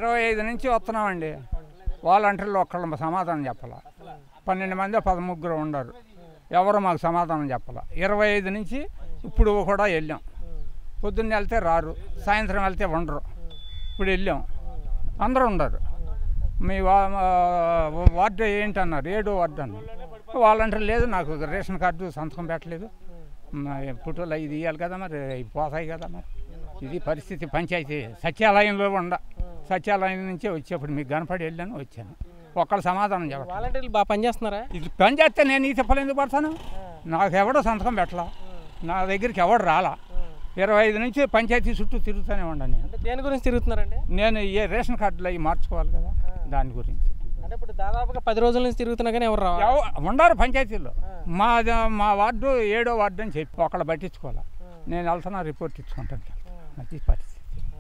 ఇరవై ఐదు నుంచి వస్తున్నామండి వాలంటీర్లు ఒక్కళ్ళ సమాధానం చెప్పాల పన్నెండు మంది పదముగ్గురు ఉండరు ఎవరు మాకు సమాధానం చెప్పాల ఇరవై ఐదు నుంచి ఇప్పుడు కూడా వెళ్ళాం పొద్దున్న వెళ్తే రారు సాయంత్రం వెళ్తే ఉండరు ఇప్పుడు వెళ్ళాం అందరూ ఉండరు మీ వా మా వార్డు ఏంటన్నారు ఏడో వార్డు అన్నారు వాలంటీర్ లేదు నాకు రేషన్ కార్డు సంతకం పెట్టలేదు మరి ఫోటోలు ఇది ఇవ్వాలి కదా మరి ఇవి పోతాయి కదా మరి ఇది పరిస్థితి పంచాయతీ సచివాలయంలో ఉండ సచివాలయం నుంచే వచ్చేప్పుడు మీకు కనపడి వెళ్ళాను వచ్చాను ఒక్కళ్ళ సమాధానం చెప్పండి వాలంటీర్లు బాగా పనిచేస్తున్నారా ఇది పని చేస్తే నేను ఈ తిప్పలు ఎందుకు పడతాను నాకు ఎవడో సంతకం పెట్టలా నా దగ్గరికి ఎవడు రాలా ఇరవై ఐదు నుంచి పంచాయతీ చుట్టూ తిరుగుతూనే ఉండ నేను అంటే దేని గురించి తిరుగుతున్నారండి నేను ఏ రేషన్ కార్డులు అవి మార్చుకోవాలి కదా దాని గురించి అంటే ఇప్పుడు దాదాపుగా పది రోజుల నుంచి తిరుగుతున్నా కానీ ఎవరు రావాలి ఎవ- ఉండారు పంచాయతీలో మా మా వార్డు ఏడో వార్డు అని చెప్పి ఒకళ్ళు పట్టించుకోవాలి నేను వెళ్తున్నా రిపోర్ట్ ఇచ్చుకుంటాను అది పరిస్థితి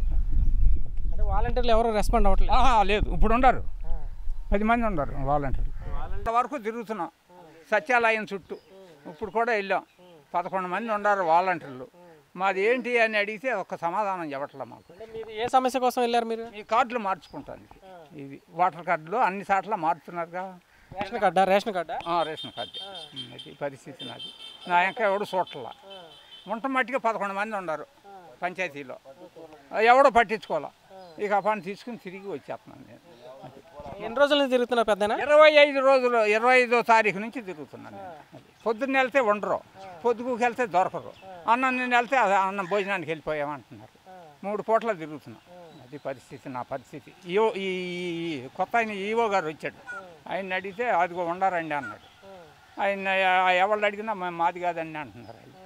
అంటే వాలంటీర్లు ఎవరు రెస్పాండ్ అవ్వట్లేదు ఆహా, లేదు ఇప్పుడు ఉండరు పది మంది ఉన్నారు వాలంటీర్లు వరకు తిరుగుతున్నాం సత్యాలయం చుట్టూ ఇప్పుడు కూడా వెళ్ళాం పదకొండు మంది ఉన్నారు వాలంటీర్లు మాది ఏంటి అని అడిగితే ఒక సమాధానం చెప్పట్లే మాకు అంటే మీది ఏ సమస్య కోసం వెళ్ళారు మీరు ఈ కార్డులు మార్చుకుంటాను ఇది వాటర్ కార్డులు అన్ని సార్లు మారుతున్నారుగా రేషన్ కార్డా రేషన్ కార్డా ఆ, రేషన్ కార్డు ఉమ్, అది పరిస్థితి నాది నా ఇంకా ఎవడు చూడట్లా ఉంట మట్టిగా పదకొండు మంది ఉన్నారు పంచాయతీలో ఎవడో పట్టించుకోవాలా ఇక ఆ పని తీసుకుని తిరిగి వచ్చేస్తున్నాను నేను అది. ఎన్ని రోజుల నుంచి తిరుగుతున్నారు పెద్దనా ఇరవై ఐదు రోజులు ఇరవై ఐదో తారీఖు నుంచి తిరుగుతున్నాను నేను అది. పొద్దున్న వెళ్తే ఉండరు పొద్దుకు వెళ్తే దొరకరు అన్నం నేను వెళ్తే అది అన్నం భోజనానికి వెళ్ళిపోయామంటున్నారు మూడు పూట్ల తిరుగుతున్నాం అది పరిస్థితి నా పరిస్థితి ఈవో ఈ ఈ- ఈ కొత్త ఆయన ఈవో గారు వచ్చాడు ఆయన అడిగితే అదిగో ఉండరండి అన్నాడు ఆయన ఎవరు అడిగినా "మా- మాది కాదండి అంటున్నారు ఆయన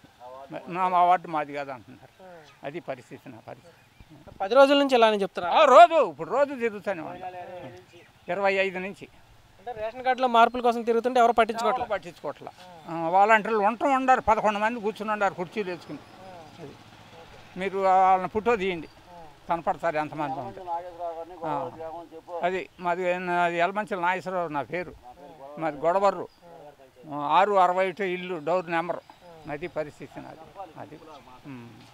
మా మా వార్డు మాది కాదు అంటున్నారు అది పరిస్థితి నా పరిస్థితి పది రోజుల నుంచి ఇలానే చెప్తారా ఆ, రోజు ఇప్పుడు రోజు తిరుగుతానే ఉన్నాను ఇరవై ఐదు నుంచి అంటే రేషన్ కార్డులో మార్పుల కోసం తిరుగుతుంటే ఎవరు పట్టించుకోవట్లేదు ఎవరు పట్టించుకోవట్లా ఆ, వాలంటీర్లు ఉండటం ఉండారు పదకొండు మంది కూర్చుని ఉండారు కుర్చీలు వేసుకుని అది మీరు వాళ్ళని ఫోటో తీయండి కనపడతారు ఎంతమంది ఉంటే ఆ, అది మాది నాది ఎలమంచిల నాగేశ్వరరావు నా పేరు మాది గొడవర్రు ఆ, ఆరు అరవై ఒకటి ఇల్లు డోర్ నెంబరు అది పరిస్థితి నాది అది ఉమ్.